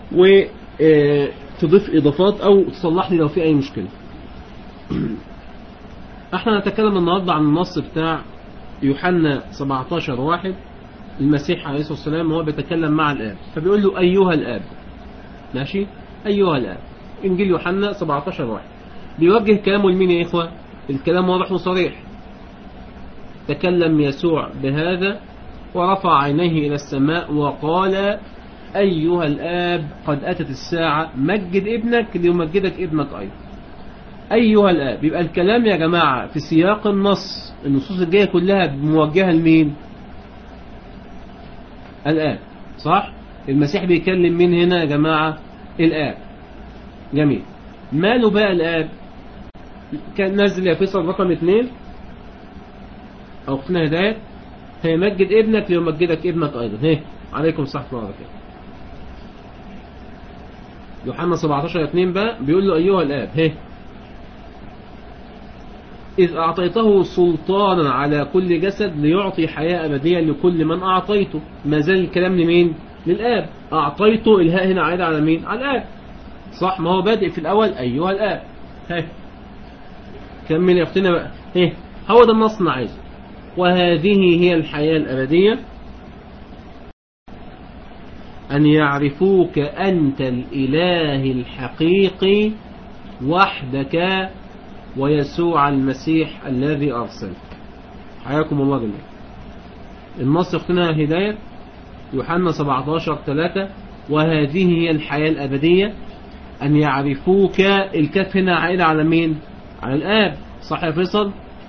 وتضيف إضافات أو تصلح لي لو في أي مشكلة احنا نتكلم النهاردة عن النص بتاع يوحنا 17 واحد المسيح عليه الصلاة والسلام هو بيتكلم مع الآب فبيقول له أيها الآب ماشي أيها الآب إنجيل يوحنا 17 واحد بيوجه كلامه لمين يا إخوة الكلام واضح وصريح تكلم يسوع بهذا ورفع عينيه إلى السماء وقال أيها الآب قد أتت الساعة مجد ابنك ليمجدك ابنك أيضا أيها الآب يبقى الكلام يا جماعة في سياق النص النصوص الجاية كلها موجهة لمين الآب صح المسيح بيكلم مين هنا يا جماعة الآب جميل ماله بقى الآب كان نزل يا فيصل رقم اثنين أو اختنا هداية هيمجد ابنك ليمجدك ابنك أيضا هي عليكم الصحة والبركة يوحنا 17 2 بقى بيقول له أيها الآب هي إذ أعطيته سلطانا على كل جسد ليعطي حياة أبدية لكل من أعطيته ما زال الكلام لمين للآب أعطيته الهاء هنا عايدة على مين على الآب صح ما هو بادئ في الأول أيها الآب هي كمل يا أختنا بقى هي هو ده النص أنا عايزه وهذه هي الحياة الأبدية أن يعرفوك أنت الإله الحقيقي وحدك ويسوع المسيح الذي أرسلك حياكم الله جميعا النص اختنا هداية يوحنا 17 3 وهذه هي الحياة الأبدية أن يعرفوك الكف هنا عائلة على مين على الآب صح يا فيصل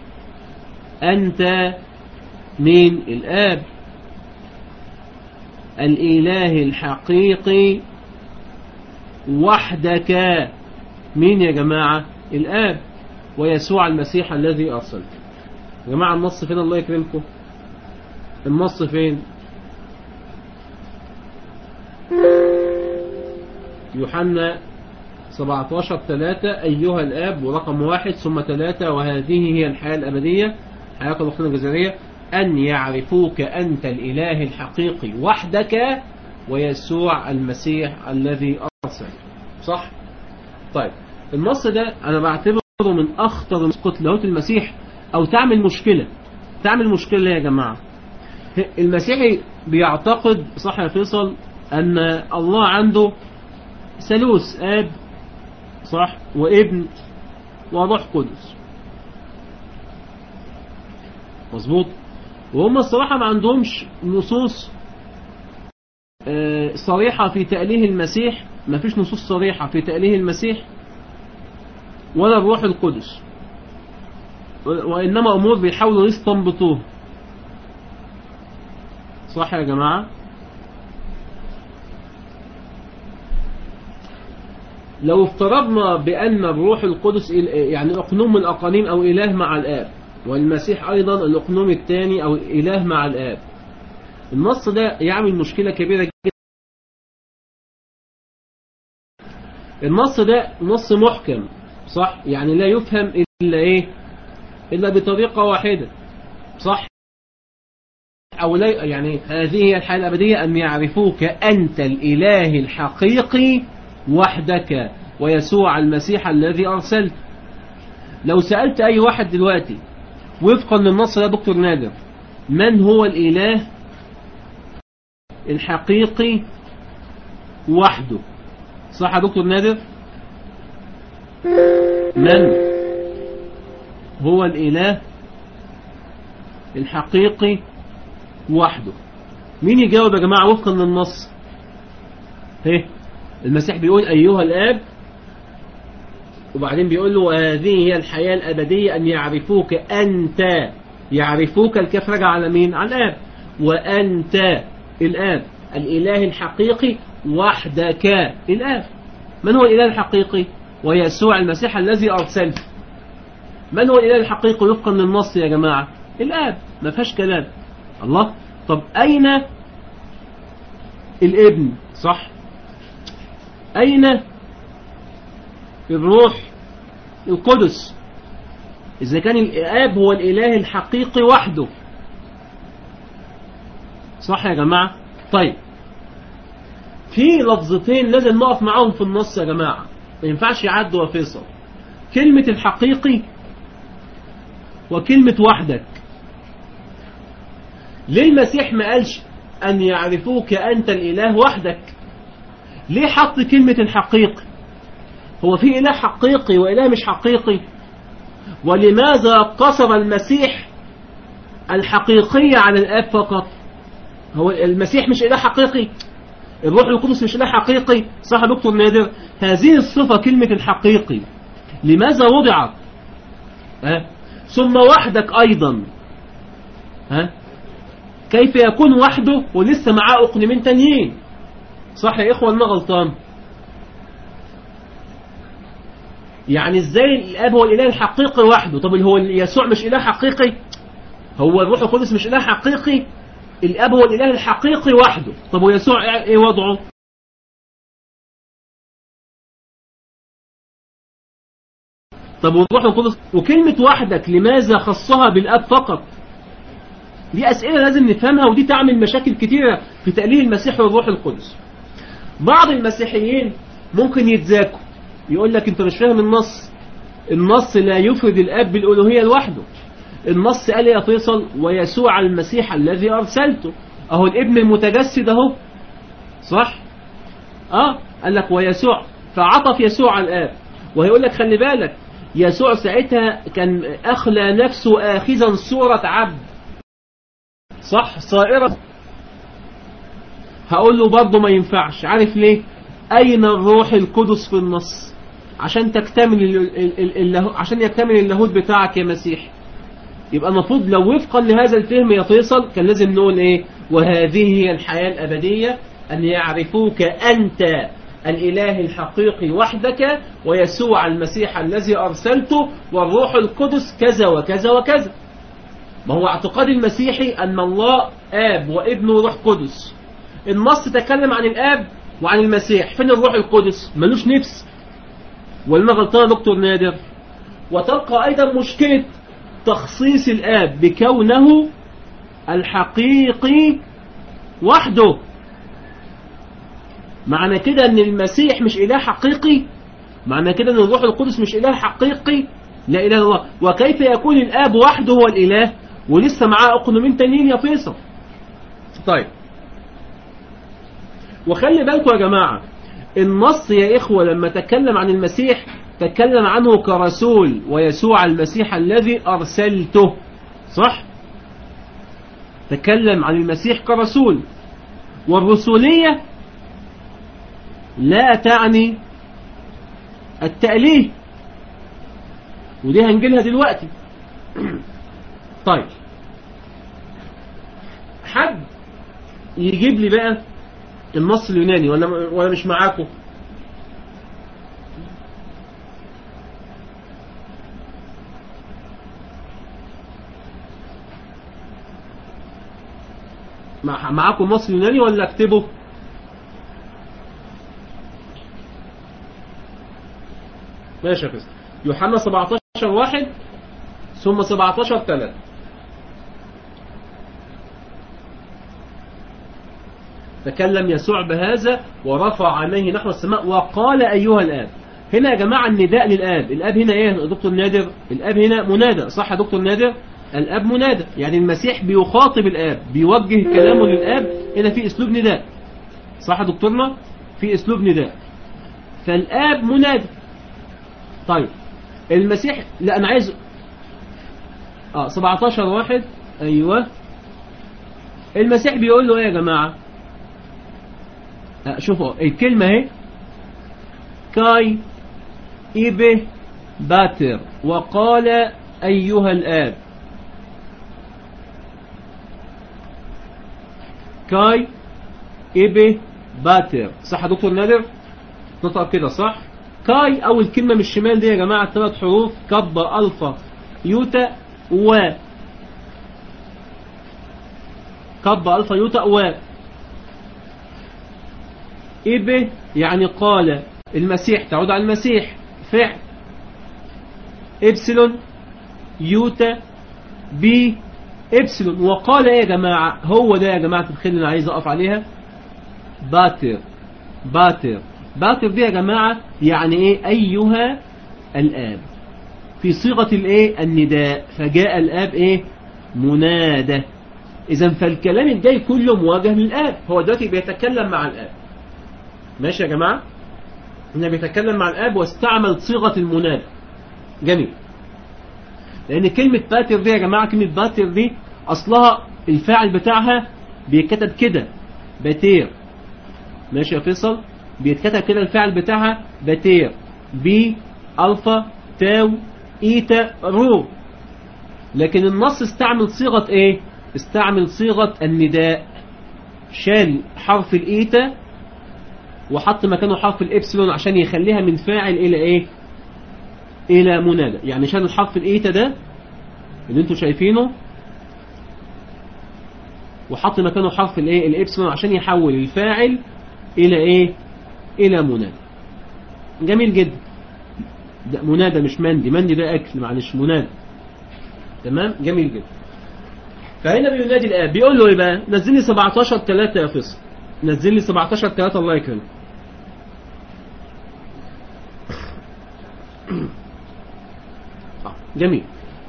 أنت مين الآب الإله الحقيقي وحدك مين يا جماعة الآب ويسوع المسيح الذي أرسلك يا جماعة النص فين الله يكرمكم النص فين يوحنا 17 3 أيها الآب ورقم واحد ثم ثلاثة وهذه هي الحياة الأبدية حياة الأخرى الجزائرية أن يعرفوك أنت الإله الحقيقي وحدك ويسوع المسيح الذي أرسل صح؟ طيب النص ده أنا بعتبره من أخطر مسقط لاهوت المسيح أو تعمل مشكلة تعمل مشكلة يا جماعة المسيحي بيعتقد صح يا فيصل أن الله عنده ثالوث آب صح وابن وروح قدس مظبوط وهم الصراحة ما عندهمش نصوص صريحة في تأليه المسيح ما فيش نصوص صريحة في تأليه المسيح ولا الروح القدس وإنما أمور بيحاولوا يستنبطوه صح يا جماعة لو افترضنا بأن الروح القدس يعني أقنوم من الأقانيم أو إله مع الآب والمسيح أيضا الأقنوم الثاني أو إله مع الآب النص ده يعمل مشكلة كبيرة جدا النص ده نص محكم صح يعني لا يفهم إلا إيه إلا بطريقة واحدة صح أو لا يعني هذه هي الحياة الأبدية أن يعرفوك أنت الإله الحقيقي وحدك ويسوع المسيح الذي أرسلت لو سألت أي واحد دلوقتي وفقا للنص يا دكتور نادر من هو الإله الحقيقي وحده صح يا دكتور نادر من هو الإله الحقيقي وحده مين يجاوب يا جماعة وفقا للنص هيه المسيح بيقول أيها الآب وبعدين بيقول له هذه هي الحياة الأبدية أن يعرفوك أنت يعرفوك الكاف رجع على مين على الآب وأنت الآب الإله الحقيقي وحدك الآب من هو الإله الحقيقي ويسوع المسيح الذي أرسلته من هو الإله الحقيقي وفقا للنص يا جماعة الآب ما فيهاش كلام الله طب أين الابن صح أين الروح القدس إذا كان الآب هو الإله الحقيقي وحده صح يا جماعة طيب في لفظتين لازم نقف معاهم في النص يا جماعة ما ينفعش يعدوا يا فيصل كلمة الحقيقي وكلمة وحدك ليه المسيح ما قالش أن يعرفوك أنت الإله وحدك ليه حط كلمة الحقيقي هو في إله حقيقي وإله مش حقيقي ولماذا قصر المسيح الحقيقية على الآب فقط هو المسيح مش إله حقيقي الروح القدس مش إله حقيقي صح يا دكتور نادر هذه الصفة كلمة الحقيقي لماذا وضعت ها ثم وحدك أيضا ها كيف يكون وحده ولسه معاه أقنمين تانيين صح يا إخوة أنا غلطان يعني ازاي الاب هو الاله الحقيقي وحده طب هو يسوع مش اله حقيقي هو الروح القدس مش اله حقيقي الاب هو الاله الحقيقي وحده طب ويسوع ايه وضعه طب والروح القدس وكلمة وحدك لماذا خصها بالاب فقط دي اسئلة لازم نفهمها ودي تعمل مشاكل كتيرة في تأليه المسيح والروح القدس بعض المسيحيين ممكن يتذاكوا يقول لك انت مش فاهم النص النص لا يفرد الاب بالالوهيه لوحده النص قال يا فيصل ويسوع المسيح الذي ارسلته اهو الابن المتجسد اهو صح اه قال لك ويسوع فعطف يسوع على الاب وهيقول لك خلي بالك يسوع ساعتها كان اخلى نفسه اخذا صوره عبد صح صائره هقول له برضه ما ينفعش عارف ليه أين الروح القدس في النص عشان تكتمل اللاهوت عشان يكتمل اللاهوت بتاعك يا مسيح يبقى المفروض لو وفقا لهذا الفهم يا فيصل كان لازم نقول ايه وهذه هي الحياة الأبدية أن يعرفوك أنت الإله الحقيقي وحدك ويسوع المسيح الذي أرسلته والروح القدس كذا وكذا وكذا ما هو اعتقاد المسيحي أن الله آب وابن وروح قدس النص تكلم عن الآب وعن المسيح فين الروح القدس ملوش نفس ولا غلطان دكتور نادر وتبقى أيضا مشكلة تخصيص الآب بكونه الحقيقي وحده معنى كده ان المسيح مش اله حقيقي معنى كده ان الروح القدس مش اله حقيقي لا اله الا الله وكيف يكون الاب وحده هو الاله ولسه معاه اقنومين تانيين يا فيصل طيب وخلي بالكم يا جماعة النص يا إخوة لما تكلم عن المسيح تكلم عنه كرسول ويسوع المسيح الذي أرسلته صح تكلم عن المسيح كرسول والرسولية لا تعني التأليه ودي هنجيلها دلوقتي طيب حد يجيب لي بقى النص اليوناني ولا ولا مش معاكم معاكم النص اليوناني ولا اكتبه ماشي يا فيصل يوحنا 17 واحد ثم 17 3 تكلم يسوع بهذا ورفع عينيه نحو السماء وقال أيها الآب هنا يا جماعة النداء للآب الآب هنا إيه يا دكتور نادر الآب هنا منادى صح يا دكتور نادر الآب منادى يعني المسيح بيخاطب الآب بيوجه كلامه للآب هنا في أسلوب نداء صح يا دكتورنا في أسلوب نداء فالآب منادى طيب المسيح لا أنا عايز اه 17 واحد أيوه المسيح بيقول له ايه يا جماعة شوفوا الكلمة اهي كاي إيبه باتر وقال أيها الآب كاي إيبه باتر صح يا دكتور نادر نطق كده صح كاي أول كلمة من الشمال دي يا جماعة ثلاث حروف كب ألفا يوتا و كب ألفا يوتا و إبه يعني قال المسيح تعود على المسيح فعل إبسلون يوتا بي إبسلون وقال إيه يا جماعة هو ده يا جماعة الخير اللي أنا عايز أقف عليها باتر باتر باتر دي يا جماعة يعني ايه ايها الاب في صيغة الايه النداء فجاء الاب ايه منادى اذا فالكلام الجاي كله موجه للاب هو دلوقتي بيتكلم مع الاب ماشي يا جماعة هنا بيتكلم مع الاب واستعمل صيغة المنادى جميل لان كلمة باتر دي يا جماعة كلمة باتر دي اصلها الفاعل بتاعها بيتكتب كده باتير ماشي يا فيصل بيتكتب كده الفاعل بتاعها باتير بي الفا تاو ايتا رو لكن النص استعمل صيغة ايه استعمل صيغة النداء شال حرف الايتا وحط مكانه حرف الابسلون عشان يخليها من فاعل الى ايه الى منادى يعني شال الحرف الايتا ده اللي انتوا شايفينه وحط مكانه حرف الايه الابسلون عشان يحول الفاعل الى ايه الى منادى جميل جدا ده منادى مش مندي مندي ده اكل معلش منادى تمام جميل جدا فهنا بينادي الاب بيقول له ايه بقى نزل لي 17 3 يا فيصل نزل لي 17 3 الله يكرمك آه، جميل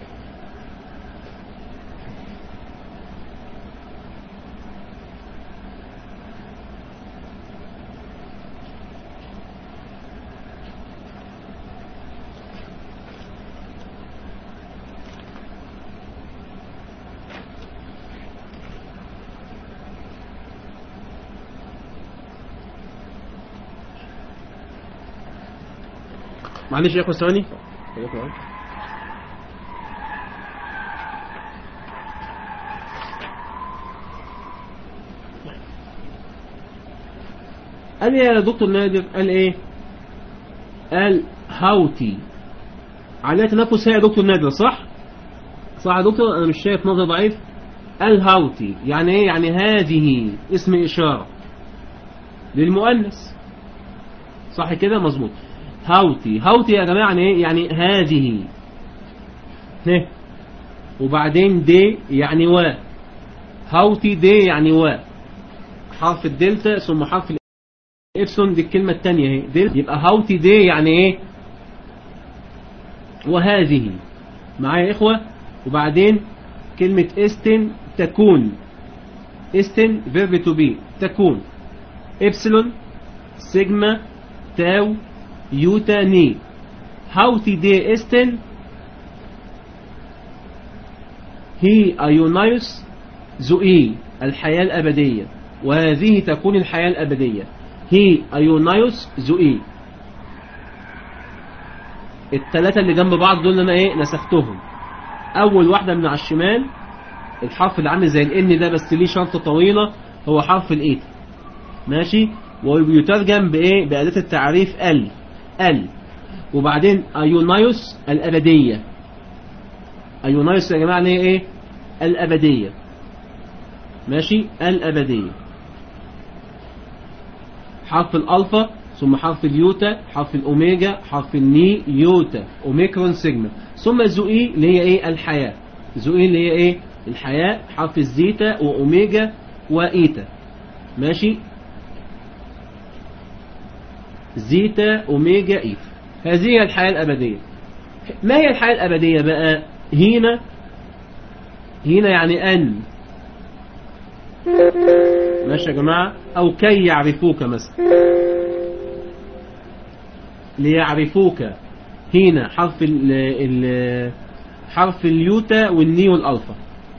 معلش يا اخوة ثواني قال لي يا دكتور نادر قال ايه قال هاوتي عليها تنفس هي يا دكتور نادر صح صح يا دكتور انا مش شايف نظر ضعيف قال هاوتي يعني ايه يعني هذه اسم اشاره للمؤنث صح كده مظبوط هاوتي هاوتي يا جماعة يعني ايه يعني هذه نه وبعدين دي يعني و هاوتي دي يعني و حرف الدلتا ثم حرف الإبسون دي الكلمة التانية اهي دل يبقى هاوتي دي يعني ايه وهذه معايا يا إخوة وبعدين كلمة استن تكون استن فيرب تو بي تكون إبسلون سيجما تاو يوتا ني هاوتي دي استن هي أيونايوس زوئي الحياة الأبدية وهذه تكون الحياة الأبدية هي أيونايوس زوئي الثلاثة اللي جنب بعض دول أنا إيه نسختهم أول واحدة من على الشمال الحرف اللي عامل زي الإن ده بس ليه شرطة طويلة هو حرف الإيتا ماشي وبيترجم بإيه بأداة التعريف ال ال وبعدين أيونايوس الأبدية أيونايوس يا جماعة ليه إيه الأبدية ماشي الأبدية حرف الألفا ثم حرف اليوتا حرف الأوميجا حرف الني يوتا أوميكرون سيجما ثم زوئي اللي هي إيه الحياة زوئي اللي هي إيه الحياة حرف الزيتا وأوميجا وإيتا ماشي زيتا أوميجا إيتا هذه هي الحياة الأبدية ما هي الحياة الأبدية بقى هنا هنا يعني أن ماشي يا جماعة أو كي يعرفوك مثلا ليعرفوك هنا حرف ال ال حرف اليوتا والني والألفا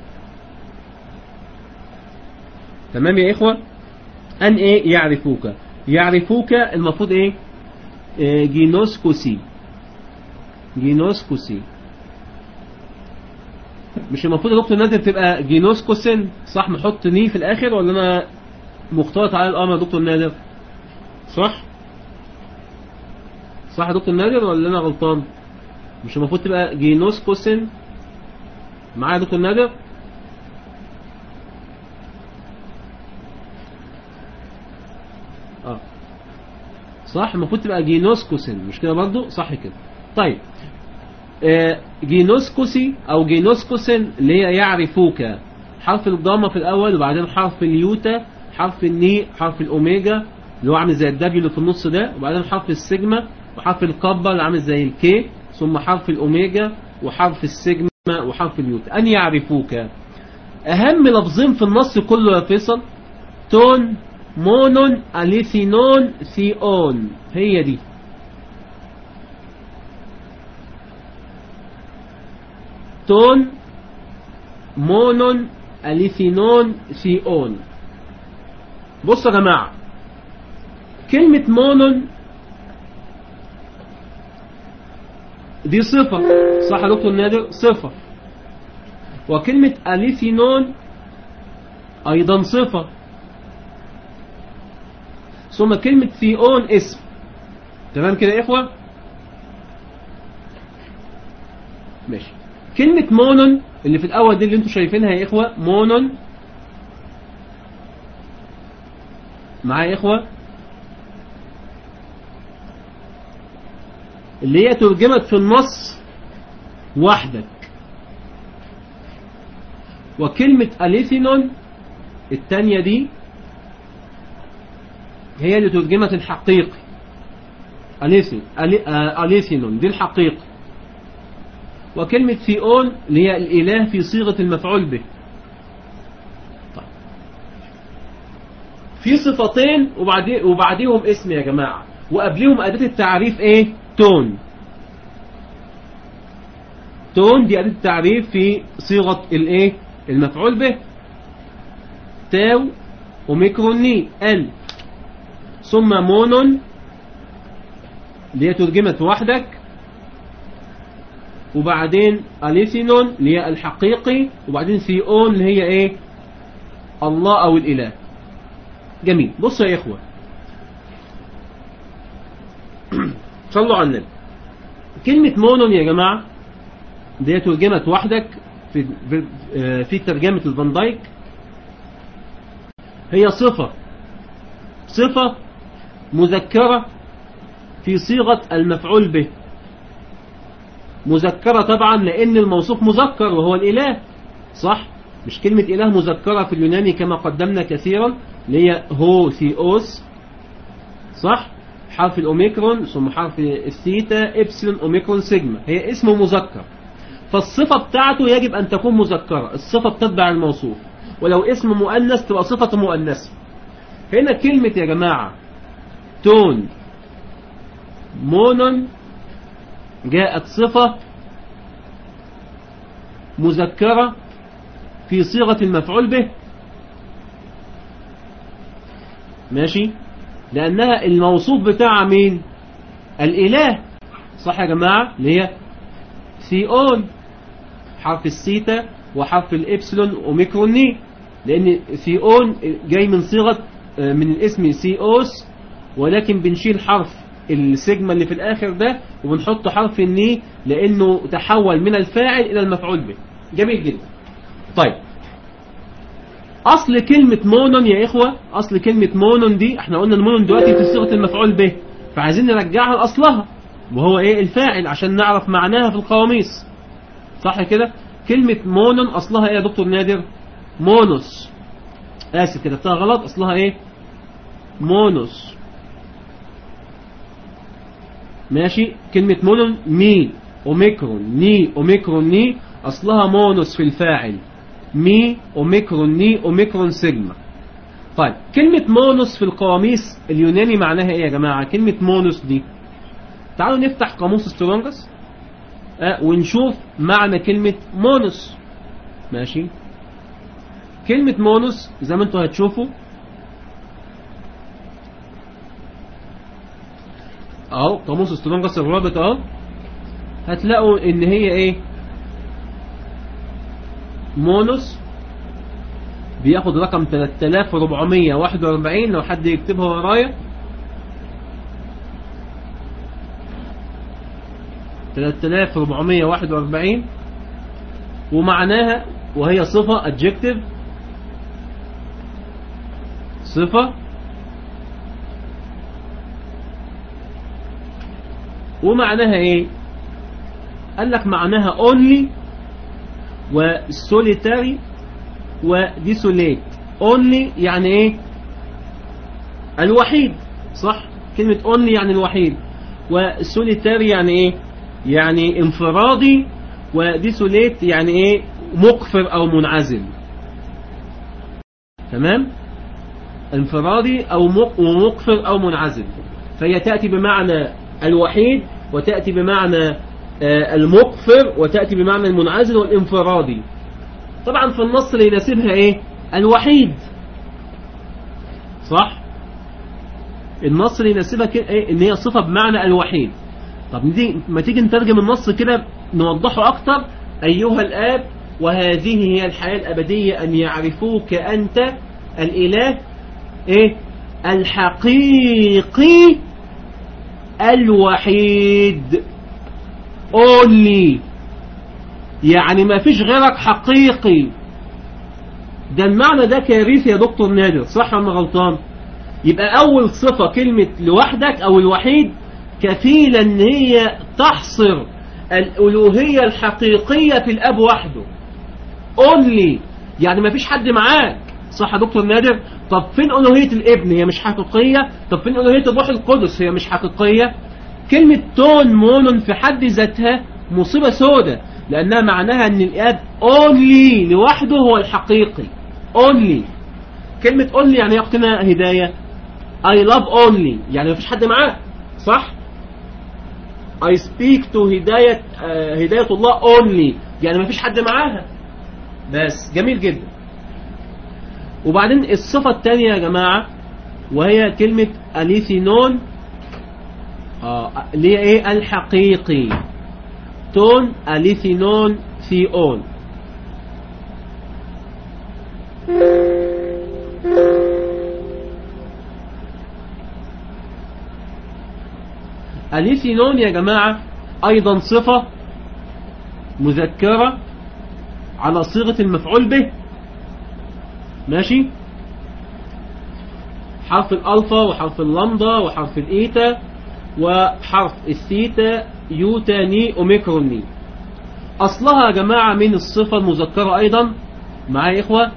تمام يا إخوة أن إيه يعرفوك يعرفوك المفروض إيه, إيه جينوسكوسي جينوسكوسي مش المفروض يا دكتور نادر تبقى جينوسكوسين صح نحط ني في الآخر ولا أنا مختلط على الأمر يا دكتور نادر صح صح يا دكتور نادر ولا أنا غلطان مش المفروض تبقى جينوسكوسين معايا يا دكتور نادر اه صح المفروض تبقى جينوسكوسين مش كده برضو صح كده طيب آه جينوسكوسي او جينوسكوسين اللي هي يعرفوك حرف الضامة في الاول وبعدين حرف اليوتا حرف الني حرف الاوميجا اللي هو عامل زي الدبليو اللي في النص ده وبعدين حرف السيجما وحرف الكابا اللي عامل زي الكي ثم حرف الأوميجا وحرف السيجما وحرف اليوت أن يعرفوك أهم لفظين في النص كله يا فيصل تون مونون أليثينون ثيون هي دي تون مونون أليثينون ثيون بصوا يا جماعة كلمة مونون دي صفة صح يا دكتور نادر صفة وكلمة أليثينون أيضا صفة ثم كلمة ثيون اسم تمام كده يا إخوة ماشي كلمة مونون اللي في الأول دي اللي انتوا شايفينها يا إخوة مونون معايا يا إخوة اللي هي ترجمت في النص وحدك وكلمة أليثينون التانية دي هي اللي ترجمت الحقيقي أليثين أليثينون دي الحقيقي وكلمة ثيون اللي هي الإله في صيغة المفعول به طيب. في صفتين وبعدي وبعديهم اسم يا جماعة وقبليهم أداة التعريف إيه تون تون دي أداة التعريف في صيغة الإيه المفعول به تاو وميكروني ال ثم مونون اللي هي ترجمت وحدك وبعدين أليثينون اللي هي الحقيقي وبعدين ثيون اللي هي ايه الله او الاله جميل بصوا يا اخوة صلوا على النبي كلمة مونون يا جماعة دي ترجمت وحدك في في ترجمة الفان دايك هي صفة صفة مذكرة في صيغة المفعول به مذكرة طبعا لأن الموصوف مذكر وهو الإله صح مش كلمة إله مذكرة في اليوناني كما قدمنا كثيرا اللي هي هو ثيوس صح حرف الأوميكرون ثم حرف الثيتا إبسلون أوميكرون سيجما هي اسم مذكر فالصفة بتاعته يجب أن تكون مذكرة الصفة بتتبع الموصوف ولو اسم مؤنث تبقى صفة مؤنثة هنا كلمة يا جماعة تون مونون جاءت صفة مذكرة في صيغة المفعول به ماشي لأنها الموصوف بتاع مين الإله صح يا جماعة اللي هي ثيون حرف السيتا وحرف الإبسلون وميكروني لأن ثيون جاي من صيغة من الاسم سيوس ولكن بنشيل حرف السيجما اللي في الآخر ده وبنحط حرف الني لأنه تحول من الفاعل إلى المفعول به جميل جدا طيب أصل كلمة مونون يا إخوة أصل كلمة مونون دي احنا قلنا المونون دلوقتي في صيغة المفعول به فعايزين نرجعها لأصلها وهو إيه الفاعل عشان نعرف معناها في القواميس صح كده كلمة مونون أصلها إيه يا دكتور نادر مونوس آسف كتبتها غلط أصلها إيه مونوس ماشي كلمة مونون مي أوميكرون ني أوميكرون ني أصلها مونوس في الفاعل مي أوميكرون ني أوميكرون سيجما طيب كلمة مونوس في القواميس اليوناني معناها إيه يا جماعة كلمة مونوس دي تعالوا نفتح قاموس سترونجس أه ونشوف معنى كلمة مونوس ماشي كلمة مونوس زي ما انتوا هتشوفوا اهو قاموس سترونجس الرابط اهو هتلاقوا ان هي ايه مونوس بياخد رقم 3441 لو حد يكتبها ورايا 3441 ومعناها وهي صفة adjective صفة ومعناها ايه قال لك معناها only وsolitary وديسوليت only يعني ايه الوحيد صح كلمة only يعني الوحيد والسوليتاري يعني ايه يعني انفرادي وديسوليت يعني ايه مقفر او منعزل تمام انفرادي او مقفر او منعزل فهي تأتي بمعنى الوحيد وتأتي بمعنى المقفر وتأتي بمعنى المنعزل والانفرادي طبعا في النص اللي يناسبها ايه الوحيد صح النص اللي يناسبها ايه ان هي صفة بمعنى الوحيد طب دي ما تيجي نترجم النص كده نوضحه اكتر ايها الاب وهذه هي الحياة الابدية ان يعرفوك انت الاله ايه الحقيقي الوحيد only يعني ما فيش غيرك حقيقي ده المعنى ده كارثي يا دكتور نادر صح ولا غلطان يبقى اول صفة كلمة لوحدك او الوحيد كفيلة ان هي تحصر الالوهية الحقيقية في الاب وحده only يعني ما فيش حد معاك صح يا دكتور نادر طب فين الوهية الابن هي مش حقيقية طب فين الوهية الروح القدس هي مش حقيقية كلمة تون مونون في حد ذاتها مصيبة سودة لأنها معناها أن الآب only لوحده هو الحقيقي only كلمة only يعني يقتنا هداية I love only يعني مفيش حد معاه صح I speak to هداية آه هداية الله only يعني مفيش حد معاها بس جميل جدا وبعدين الصفة الثانية يا جماعة وهي كلمة أليثينون آه اللي هي ايه الحقيقي تون أليثينون ثيون أليثينون يا جماعة أيضا صفة مذكرة على صيغة المفعول به ماشي حرف الألفا وحرف اللمضة وحرف الإيتا وحرف الثيتا يوتا ني أوميكرون ني أصلها يا جماعة من الصفة المذكرة أيضا معايا يا إخوة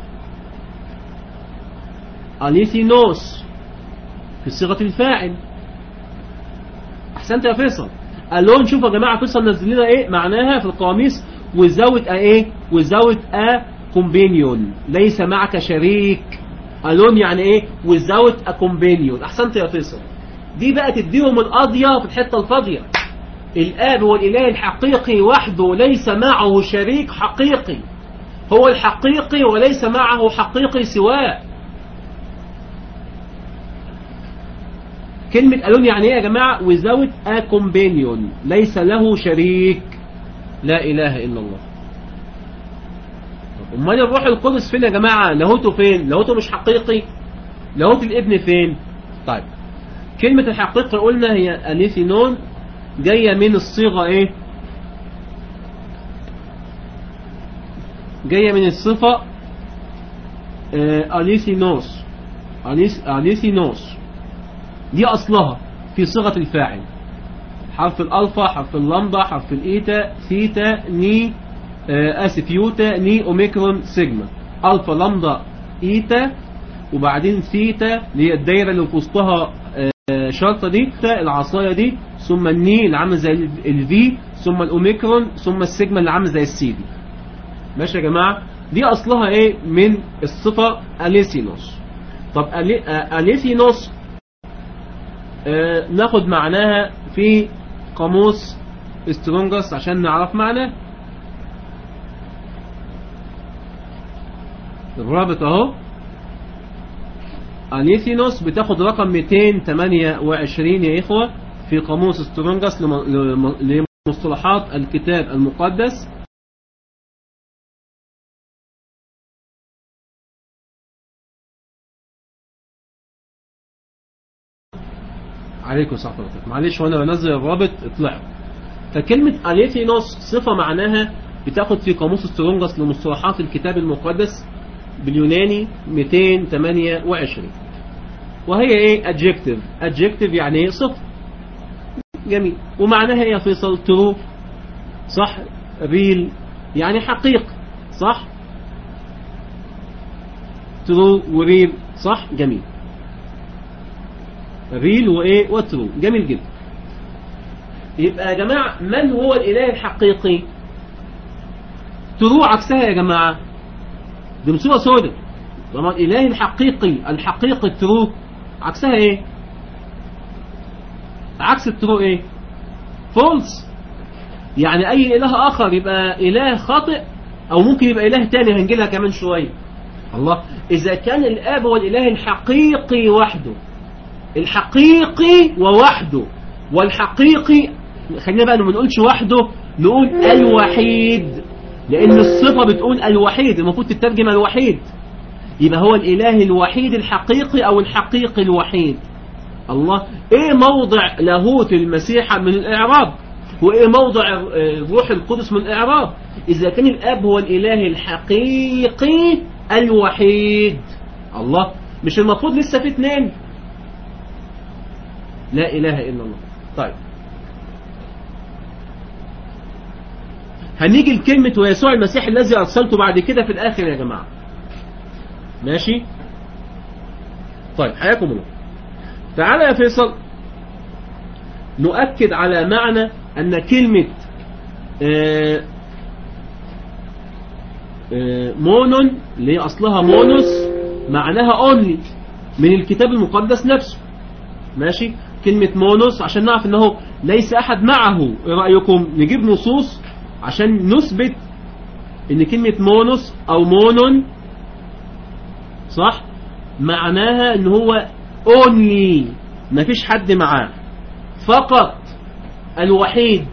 أليثينوس في صيغة الفاعل أحسنت يا فيصل اللون شوفوا يا جماعة فيصل نزل لنا إيه معناها في القواميس وزاوت إيه وزاوت أ كومبينيون ليس معك شريك ألون يعني إيه وزاوت أ كومبينيون أحسنت يا فيصل دي بقى تديهم القضية في الحتة الفاضية الآب هو الإله الحقيقي وحده ليس معه شريك حقيقي هو الحقيقي وليس معه حقيقي سواه كلمة ألون يعني ايه يا جماعة without a companion ليس له شريك لا إله إلا الله امال الروح القدس فين يا جماعة لاهوته فين لاهوته مش حقيقي لاهوت الابن فين طيب كلمة الحقيقة قلنا هي أليثينون جاية من الصيغة ايه جاية من الصفة أليثينوس أليثينوس دي أصلها في صيغة الفاعل حرف الألفا حرف اللمبة حرف الإيتا ثيتا ني آسف يوتا ني أوميكرون سيجما ألفا لمبة إيتا وبعدين ثيتا اللي هي الدايرة اللي في وسطها شرطة دي العصاية دي ثم الني اللي عامل زي الفي ثم الأوميكرون ثم السيجما اللي عامل زي السي دي ماشي يا جماعة دي أصلها إيه من الصفة أليسينوس طب أليسينوس آه ناخد معناها في قاموس سترونجس عشان نعرف معناه الرابط اهو انيثينوس بتاخد رقم 228 يا اخوة في قاموس سترونجس لمصطلحات الكتاب المقدس عليكم صح الله معلش وانا بنزل الرابط اطلعوا فكلمة أليثينوس صفة معناها بتاخد في قاموس سترونجس لمصطلحات الكتاب المقدس باليوناني 228 وهي ايه adjective adjective يعني ايه صفة جميل ومعناها ايه يا فيصل true صح real يعني حقيقة صح true وريل صح جميل ريل وايه وترو جميل جدا يبقى يا جماعة من هو الاله الحقيقي ترو عكسها يا جماعة دي مصيبة سودة طبعا الاله الحقيقي الحقيقي الترو عكسها ايه عكس الترو ايه فولس يعني اي اله اخر يبقى اله خاطئ او ممكن يبقى اله تاني هنجيلها كمان شوية الله اذا كان الاب هو الاله الحقيقي وحده الحقيقي ووحده والحقيقي خلينا بقى ما نقولش وحده نقول الوحيد لان الصفة بتقول الوحيد المفروض تترجم الوحيد يبقى هو الاله الوحيد الحقيقي او الحقيقي الوحيد الله ايه موضع لاهوت المسيح من الاعراب وايه موضع روح القدس من الاعراب اذا كان الاب هو الاله الحقيقي الوحيد الله مش المفروض لسه في اتنين لا اله الا الله طيب هنيجي لكلمة ويسوع المسيح الذي أرسلته بعد كده في الآخر يا جماعة ماشي طيب حياكم الله تعالى يا فيصل نؤكد على معنى أن كلمة آه آه مونون اللي هي أصلها مونوس معناها أونلي من الكتاب المقدس نفسه ماشي كلمة مونوس عشان نعرف أنه ليس أحد معه إيه رأيكم نجيب نصوص عشان نثبت ان كلمة مونوس او مونون صح معناها ان هو only مفيش حد معاه فقط الوحيد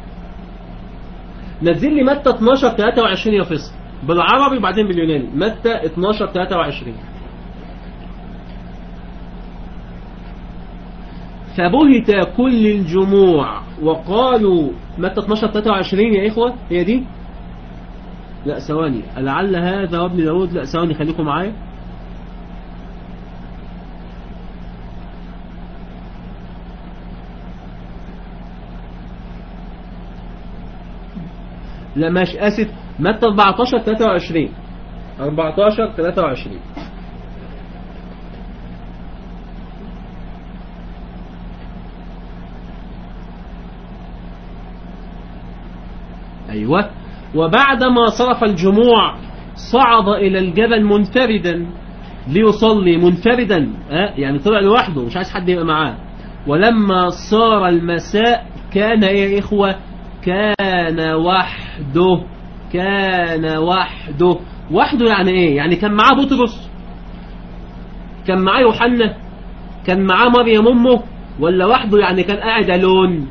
نزل لي متى 12 23 يا فيصل بالعربي وبعدين باليوناني متى 12 23 فبهت كل الجموع وقالوا متى 12 23 يا إخوة هي دي لا ثواني لعل هذا وابن داود لا ثواني خليكم معايا لا ماشي اسف متى 14 23 14 23 أيوة وبعدما صرف الجموع صعد إلى الجبل منفردا ليصلي منفردا أه؟ يعني طلع لوحده مش عايز حد يبقى معاه ولما صار المساء كان يا إخوة كان وحده كان وحده وحده يعني إيه يعني كان معاه بطرس كان معاه يوحنا كان معاه مريم أمه ولا وحده يعني كان قاعد ألون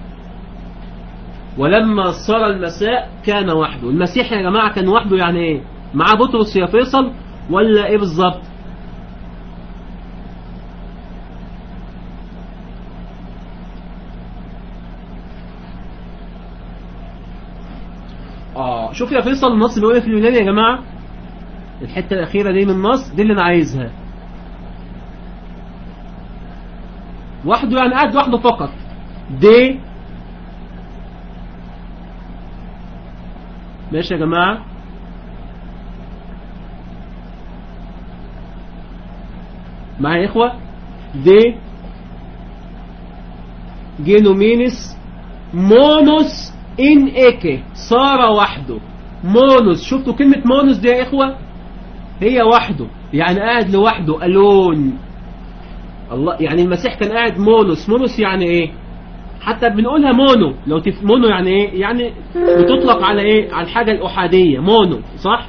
ولما صار المساء كان وحده المسيح يا جماعة كان وحده يعني ايه معاه بطرس يا فيصل ولا ايه بالظبط اه شوف يا فيصل النص بيقول ايه في اليوناني يا جماعة الحتة الأخيرة دي من النص دي اللي أنا عايزها وحده يعني قاعد وحده فقط دي ماشي يا جماعة معايا يا إخوة دي جينومينس مونوس إن إيكي صار وحده مونوس شفتوا كلمة مونوس دي يا إخوة هي وحده يعني قاعد لوحده ألون الله يعني المسيح كان قاعد مونوس مونوس يعني إيه حتى بنقولها مونو لو تف... مونو يعني ايه يعني بتطلق على ايه على الحاجة الأحادية مونو صح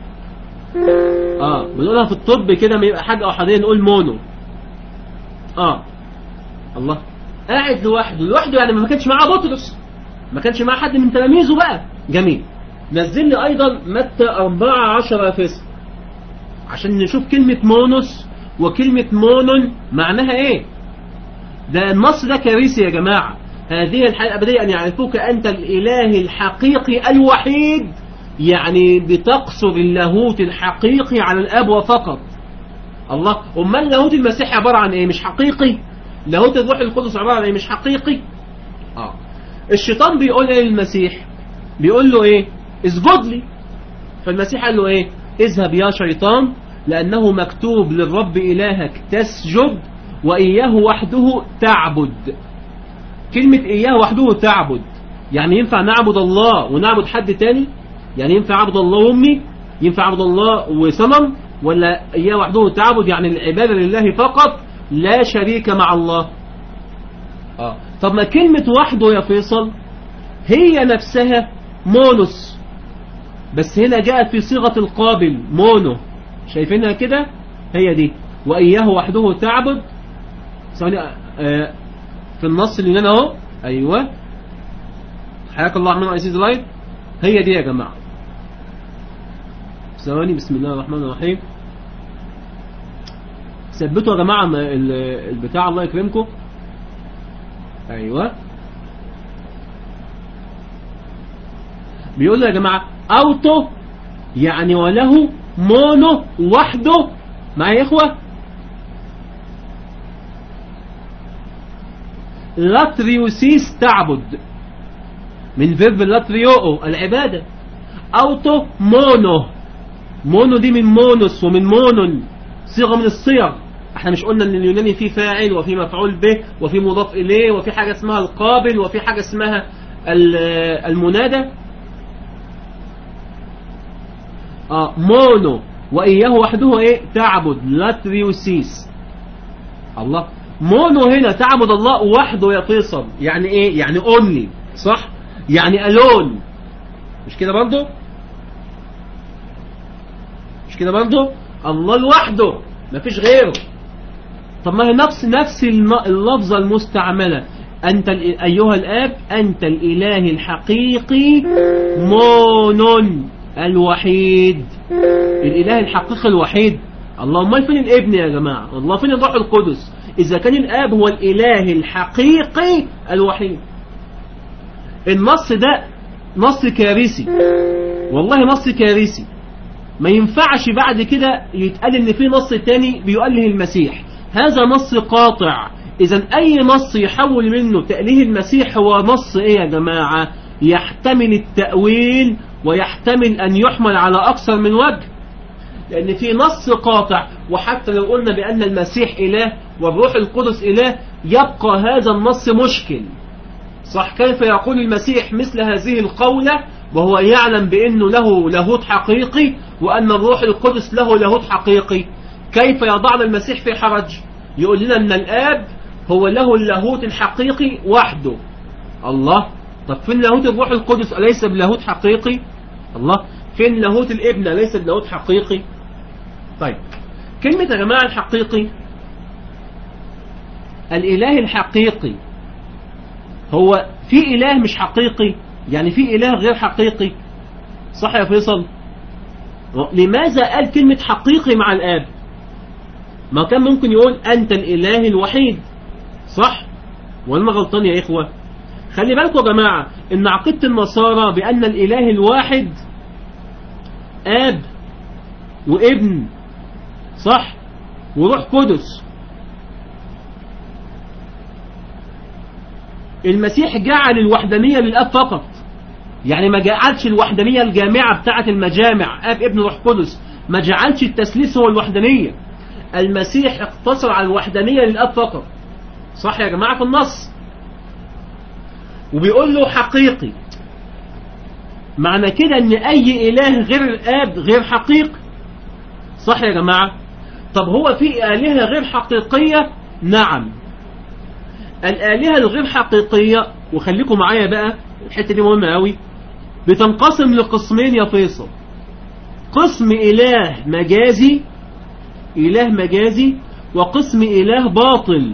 اه بنقولها في الطب كده ما يبقى حاجة أحادية نقول مونو اه الله قاعد لوحده لوحده يعني ما كانش معاه بطرس ما كانش معاه حد من تلاميذه بقى جميل نزل لي ايضا متى 14 يا فيصل عشان نشوف كلمة مونوس وكلمة مونون معناها ايه ده النص ده كارثي يا جماعة هذه الحياة الأبدية أن يعرفوك أنت الإله الحقيقي الوحيد يعني بتقصر اللاهوت الحقيقي على الأب وفقط الله أمال لاهوت المسيح عبارة عن إيه مش حقيقي لاهوت الروح القدس عبارة عن إيه مش حقيقي آه. الشيطان بيقول إيه للمسيح بيقول له إيه اسجد لي فالمسيح قال له إيه اذهب يا شيطان لأنه مكتوب للرب إلهك تسجد وإياه وحده تعبد كلمة إياه وحده تعبد يعني ينفع نعبد الله ونعبد حد تاني يعني ينفع عبد الله وأمي ينفع عبد الله وصنم ولا إياه وحده تعبد يعني العبادة لله فقط لا شريك مع الله آه. طب ما كلمة وحده يا فيصل هي نفسها مونوس بس هنا جاءت في صيغة القابل مونو شايفينها كده هي دي وإياه وحده تعبد ثواني آه في النص اللي هنا اهو ايوه حياك الله عمنا عزيز لايت هي دي يا جماعة ثواني بسم الله الرحمن الرحيم ثبتوا يا جماعة البتاع الله يكرمكم ايوه بيقول يا جماعة اوتو يعني وله مونو وحده معايا يا اخوة لاتريوسيس تعبد من فيرب لاتريوو العبادة اوتو مونو مونو دي من مونوس ومن مونون صيغة من الصيغ احنا مش قلنا ان اليوناني فيه فاعل وفي مفعول به وفي مضاف اليه وفي حاجة اسمها القابل وفي حاجة اسمها المنادى اه مونو وإياه وحده ايه تعبد لاتريوسيس الله مونو هنا تعبد الله وحده يا فيصل يعني ايه يعني اونلي صح يعني الون مش كده برضه مش كده برضه الله لوحده مفيش غيره طب ما هي نفس نفس اللفظة المستعملة أنت أيها الآب أنت الإله الحقيقي مونون الوحيد الإله الحقيقي الوحيد الله امال فين الابن يا جماعة الله فين الروح القدس إذا كان الآب هو الإله الحقيقي الوحيد النص ده نص كارثي والله نص كارثي ما ينفعش بعد كده يتقال ان في نص تاني بيؤله المسيح هذا نص قاطع اذا اي نص يحول منه تأليه المسيح هو نص ايه يا جماعة يحتمل التأويل ويحتمل ان يحمل على اكثر من وجه لان في نص قاطع وحتى لو قلنا بان المسيح اله والروح القدس اله يبقى هذا النص مشكل صح كيف يقول المسيح مثل هذه القولة وهو يعلم بأنه له لاهوت حقيقي وأن الروح القدس له لاهوت حقيقي كيف يضعنا المسيح في حرج يقول لنا أن الآب هو له اللاهوت الحقيقي وحده الله طب فين لاهوت الروح القدس أليس بلاهوت حقيقي الله فين لاهوت الابن أليس بلاهوت حقيقي طيب كلمة يا جماعة الحقيقي الإله الحقيقي هو في إله مش حقيقي يعني في إله غير حقيقي صح يا فيصل لماذا قال كلمة حقيقي مع الآب ما كان ممكن يقول أنت الإله الوحيد صح وأنا غلطان يا إخوة خلي بالكم يا جماعة إن عقيدة النصارى بأن الإله الواحد آب وابن صح وروح قدس المسيح جعل الوحدانية للأب فقط يعني ما جعلش الوحدانية الجامعة بتاعة المجامع أب ابن روح قدس ما جعلش التسليس هو الوحدانية المسيح اقتصر على الوحدانية للأب فقط صح يا جماعة في النص وبيقول له حقيقي معنى كده ان اي اله غير الاب غير حقيقي صح يا جماعة طب هو في آلهة غير حقيقية نعم الآلهة الغير حقيقية وخليكم معايا بقى الحتة دي مهمة قوي بتنقسم لقسمين يا فيصل قسم إله مجازي إله مجازي وقسم إله باطل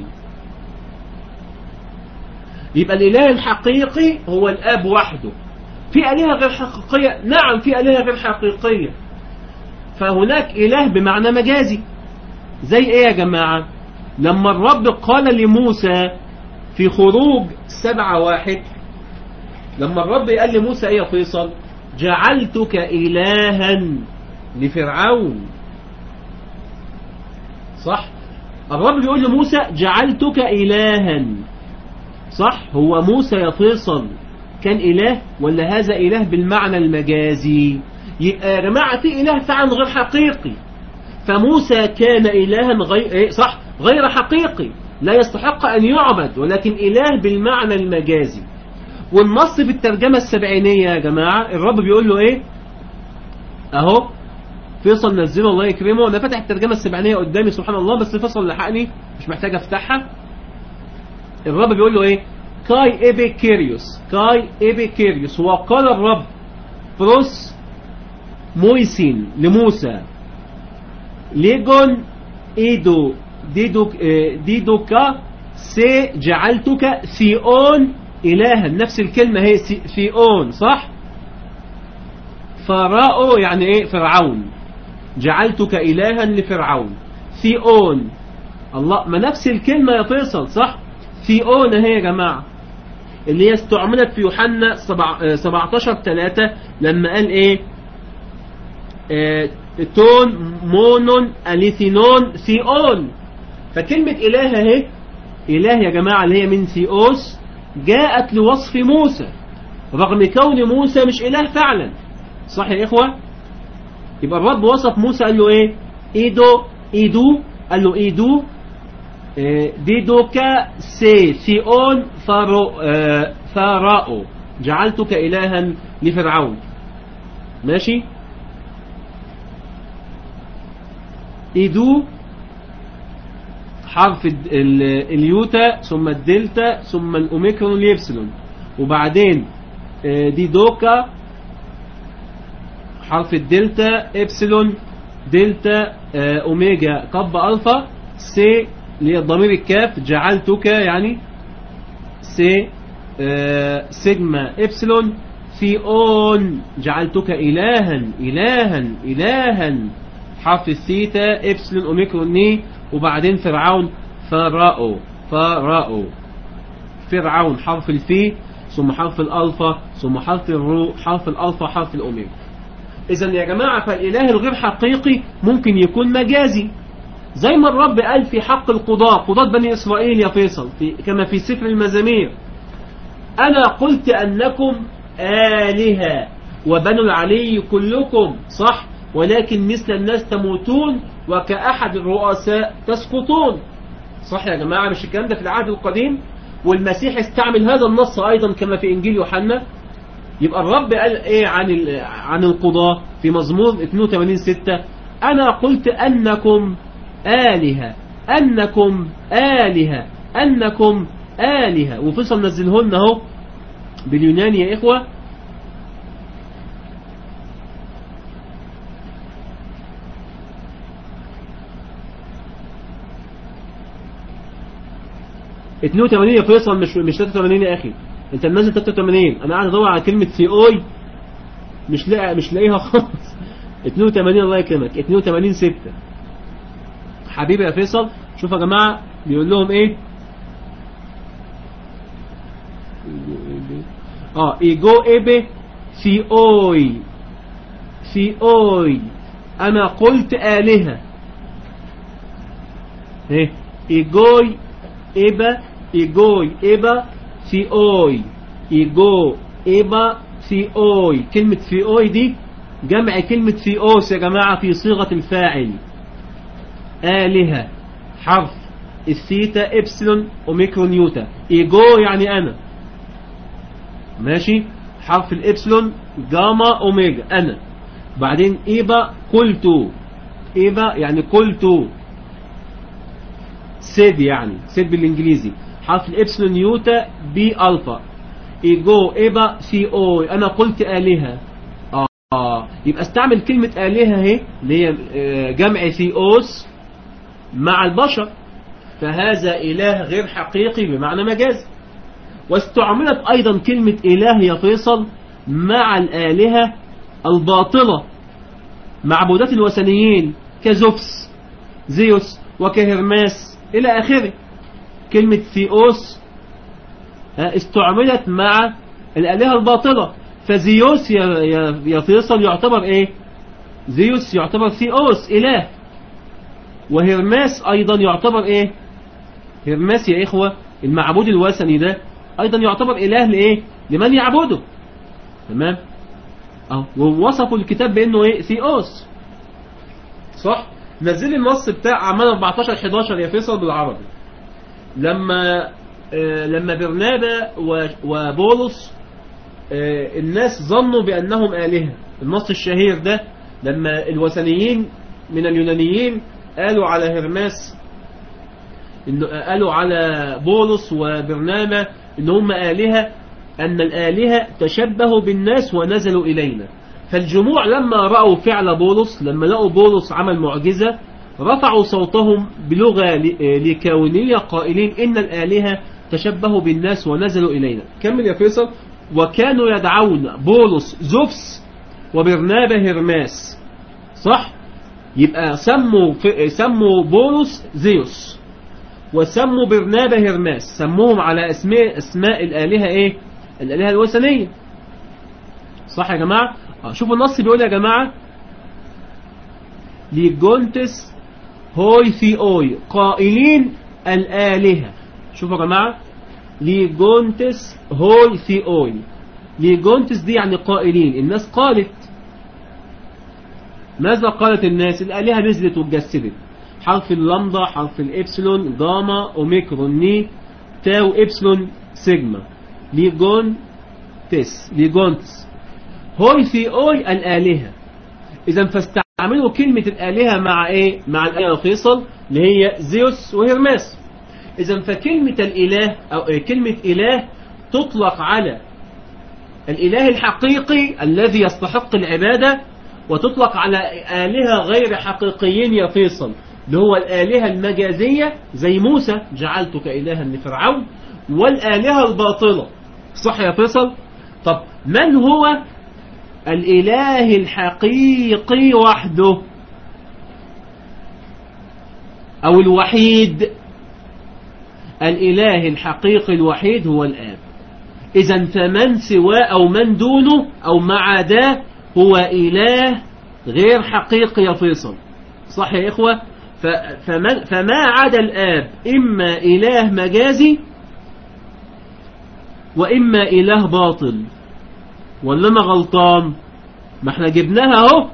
يبقى الإله الحقيقي هو الآب وحده في آلهة غير حقيقية نعم في آلهة غير حقيقية فهناك إله بمعنى مجازي زي إيه يا جماعة لما الرب قال لموسى في خروج سبعة واحد لما الرب قال لموسى ايه يا فيصل جعلتك إلها لفرعون صح الرب بيقول لموسى جعلتك إلها صح هو موسى يا فيصل كان إله ولا هذا إله بالمعنى المجازي يبقى يا جماعة في إله فعلا غير حقيقي فموسى كان إلها غير إيه صح غير حقيقي لا يستحق أن يعبد ولكن إله بالمعنى المجازي والنص في الترجمة السبعينية يا جماعة الرب بيقول له إيه أهو فيصل نزله الله يكرمه أنا فاتح الترجمة السبعينية قدامي سبحان الله بس فيصل لحقني مش محتاج أفتحها الرب بيقول له إيه كاي إيبي كيريوس كاي إيبي كيريوس وقال الرب بروس مويسين لموسى ليجون إيدو ديدوك ديدوكا سي جعلتك ثيون إلها نفس الكلمة هي ثيون صح فراء يعني ايه فرعون جعلتك إلها لفرعون ثيون الله ما نفس الكلمة يا فيصل صح ثيون هي يا جماعة اللي هي استعملت في يوحنا 17 3 لما قال ايه آه تون مونون أليثينون ثيون فكلمة إله اهي إله يا جماعة اللي هي من ثيوس جاءت لوصف موسى رغم كون موسى مش إله فعلا صح يا إخوة يبقى الرب وصف موسى قال له إيه إيدو إيدو قال له إيدو ديدوكا سي ثيون فارو فاراو جعلتك إلها لفرعون ماشي إيدو حرف اليوتا ثم الدلتا ثم الأوميكرون ليبسلون وبعدين دي دوكا حرف الدلتا إبسلون دلتا أوميجا قب ألفا سي اللي هي ضمير الكاف جعلتك يعني سي سيجما إبسلون في أون جعلتك إلها إلها إلها حرف الثيتا إبسلون أوميكرون ني وبعدين فرعون فراء فراء فرعون حرف الفي ثم حرف الألفا ثم حرف الرو حرف الألفا حرف الأوميجا إذا يا جماعة فالإله الغير حقيقي ممكن يكون مجازي زي ما الرب قال في حق القضاء قضاة بني إسرائيل يا فيصل في كما في سفر المزامير أنا قلت أنكم آلهة وبنو العلي كلكم صح ولكن مثل الناس تموتون وكأحد الرؤساء تسقطون صح يا جماعة مش الكلام ده في العهد القديم والمسيح استعمل هذا النص أيضا كما في إنجيل يوحنا يبقى الرب قال إيه عن عن القضاة في مزمور 82 6 أنا قلت أنكم آلهة أنكم آلهة أنكم آلهة وفصل نزلهن اهو باليوناني يا إخوة اتنين وتمانين يا فيصل مش مش 83 يا اخي انت منزل 83 انا قاعد ادور على كلمه سي اوي مش لاقي مش لاقيها خالص 82 الله يكرمك 82 6 حبيبي يا فيصل شوف يا جماعه بيقول لهم ايه اه ايجو ايبي في اوي في اوي انا قلت الهه ايه ايجوي إبا إيجوي إبا في أوي إيجو إبا في أوي كلمة في أوي دي جمع كلمة في أوس يا جماعة في صيغة الفاعل آلهة حرف الثيتا إبسلون أوميكرون يوتا إيجو يعني أنا ماشي حرف الإبسلون جاما أوميجا أنا بعدين إيبا قلت إيبا يعني قلت سيد يعني سيد بالانجليزي حرف الابسلون نيوتا بي الفا ايجو ايبا سي او انا قلت الهه اه يبقى استعمل كلمه الهه اهي اللي هي جمع ثيوس مع البشر فهذا اله غير حقيقي بمعنى مجازي واستعملت ايضا كلمه اله يا فيصل مع الالهه الباطله معبودات الوثنيين كزوفس زيوس وكهرماس إلى آخره كلمة ثيوس استعملت مع الآلهة الباطلة فزيوس يا, يا, يا فيصل يعتبر إيه زيوس يعتبر ثيوس إله وهرماس أيضا يعتبر إيه هرماس يا إخوة المعبود الوثني ده أيضا يعتبر إله لإيه لمن يعبده تمام أهو ووصفوا الكتاب بأنه إيه ثيوس صح نزل لي النص بتاع اعمال 14 11 يا فيصل بالعربي لما آه لما برنابا و- وبولس آه الناس ظنوا بانهم الهه النص الشهير ده لما الوثنيين من اليونانيين قالوا على هرماس إنه قالوا على بولس وبرنامة إن هم آلهة أن الآلهة تشبهوا بالناس ونزلوا إلينا فالجموع لما رأوا فعل بولس لما لقوا بولس عمل معجزة رفعوا صوتهم بلغة ل- لكونية قائلين إن الآلهة تشبهوا بالناس ونزلوا إلينا كمل يا فيصل وكانوا يدعون بولس زوفس وبرنابة هرماس صح يبقى سموا في سموا بولس زيوس وسموا برنابا هرماس سموهم على اسماء اسماء الالهه ايه الالهه الوثنيه صح يا جماعه آه شوفوا النص بيقول يا جماعه ليجونتس هوي ثيوي قائلين الالهه شوفوا يا جماعه ليجونتس هوي ثيوي ليجونتس دي يعني قائلين الناس قالت ماذا قالت الناس الآلهة نزلت واتجسدت حرف اللمضة حرف الإبسلون جاما أوميكرون ني تاو إبسلون سيجما ليجون تس ليجونتس هوي في أوي الآلهة إذا فاستعملوا كلمة الآلهة مع إيه مع الآلهة فيصل اللي هي زيوس وهرماس إذا فكلمة الإله أو إيه كلمة إله تطلق على الإله الحقيقي الذي يستحق العبادة وتطلق على آلهة غير حقيقيين يا فيصل اللي هو الآلهة المجازية زي موسى جعلتك إلها لفرعون والآلهة الباطلة صح يا فيصل طب من هو الإله الحقيقي وحده أو الوحيد الإله الحقيقي الوحيد هو الآب إذا فمن سواه أو من دونه أو ما عداه هو إله غير حقيقي يا فيصل صح يا إخوة ف- فما, فما عدا الآب إما إله مجازي وإما إله باطل ولا أنا غلطان ما احنا جبناها اهو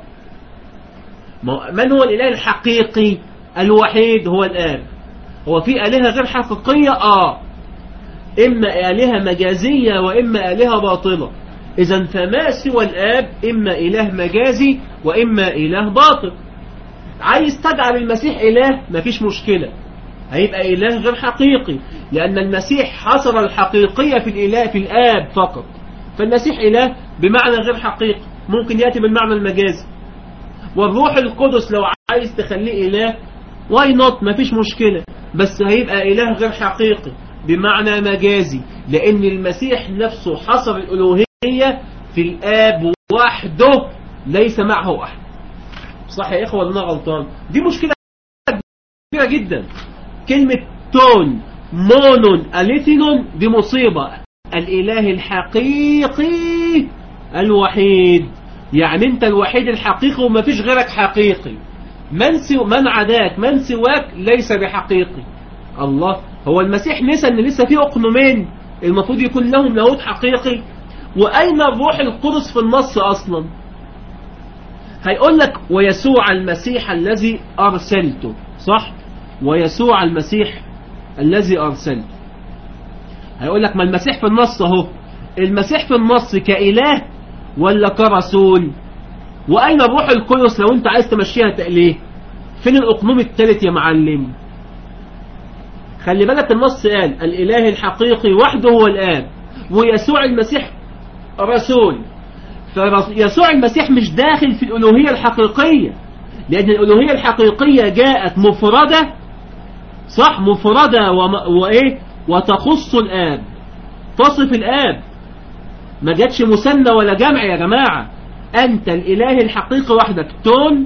ما- من هو الإله الحقيقي الوحيد هو الآب هو في آلهة غير حقيقية آه إما آلهة مجازية وإما آلهة باطلة إذا فما سوى الآب إما إله مجازي وإما إله باطل عايز تجعل المسيح إله مفيش مشكلة هيبقى إله غير حقيقي لأن المسيح حصر الحقيقية في الإله في الآب فقط فالمسيح إله بمعنى غير حقيقي ممكن يأتي بالمعنى المجازي والروح القدس لو عايز تخليه إله واي نوت مفيش مشكلة بس هيبقى إله غير حقيقي بمعنى مجازي لأن المسيح نفسه حصر الألوهية في الآب وحده ليس معه أحد صح يا إخوة ولا أنا غلطان دي مشكلة كبيرة جدا كلمة تون مونون أليثينون دي مصيبة الإله الحقيقي الوحيد يعني أنت الوحيد الحقيقي وما فيش غيرك حقيقي من, سو من عداك من سواك ليس بحقيقي الله هو المسيح نسى ان لسه في اقنومين المفروض يكون لهم لاهوت حقيقي واين الروح القدس في النص اصلا هيقول لك ويسوع المسيح الذي ارسلته صح ويسوع المسيح الذي ارسلته هيقول لك ما المسيح في النص اهو المسيح في النص كاله ولا كرسول واين الروح القدس لو انت عايز تمشيها تأليه فين الاقنوم الثالث يا معلم خلي بالك النص قال الاله الحقيقي وحده هو الاب ويسوع المسيح رسول فيسوع المسيح مش داخل في الالوهيه الحقيقيه لان الالوهيه الحقيقيه جاءت مفرده صح مفرده وم... وايه وتخص الاب تصف الاب ما جاتش مثنى ولا جمع يا جماعه انت الاله الحقيقي وحدك تون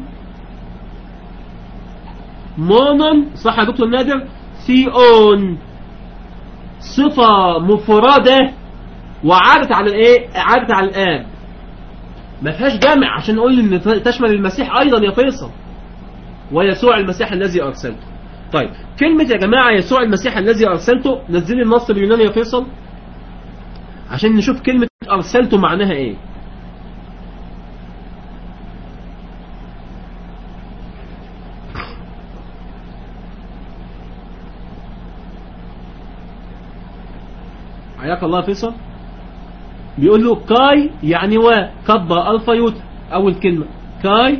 مونون صح يا دكتور نادر ثيون صفة مفردة وعادت على الايه عادت على الاب ما فيهاش جمع عشان نقول ان تشمل المسيح ايضا يا فيصل ويسوع المسيح الذي ارسلته طيب كلمة يا جماعة يسوع المسيح الذي ارسلته نزلي النص باليوناني يا فيصل عشان نشوف كلمة ارسلته معناها ايه حياك الله يا فيصل بيقول له كاي يعني و كبا الفا يوتا اول كلمة كاي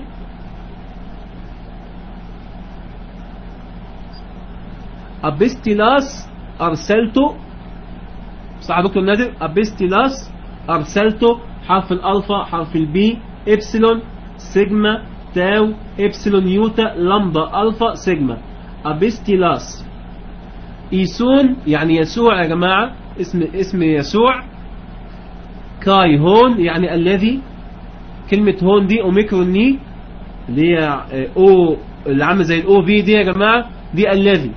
ابستيلاس ارسلته صح يا دكتور نادر ابستيلاس ارسلته حرف الالفا حرف البي ابسلون سيجما تاو ابسلون يوتا لامدا الفا سيجما ابستيلاس ايسون يعني يسوع يا جماعة اسم اسم يسوع كاي هون يعني الذي كلمة هون دي اوميكرون ني اللي هي اه، او اللي عامله زي الاو في دي يا جماعة دي الذي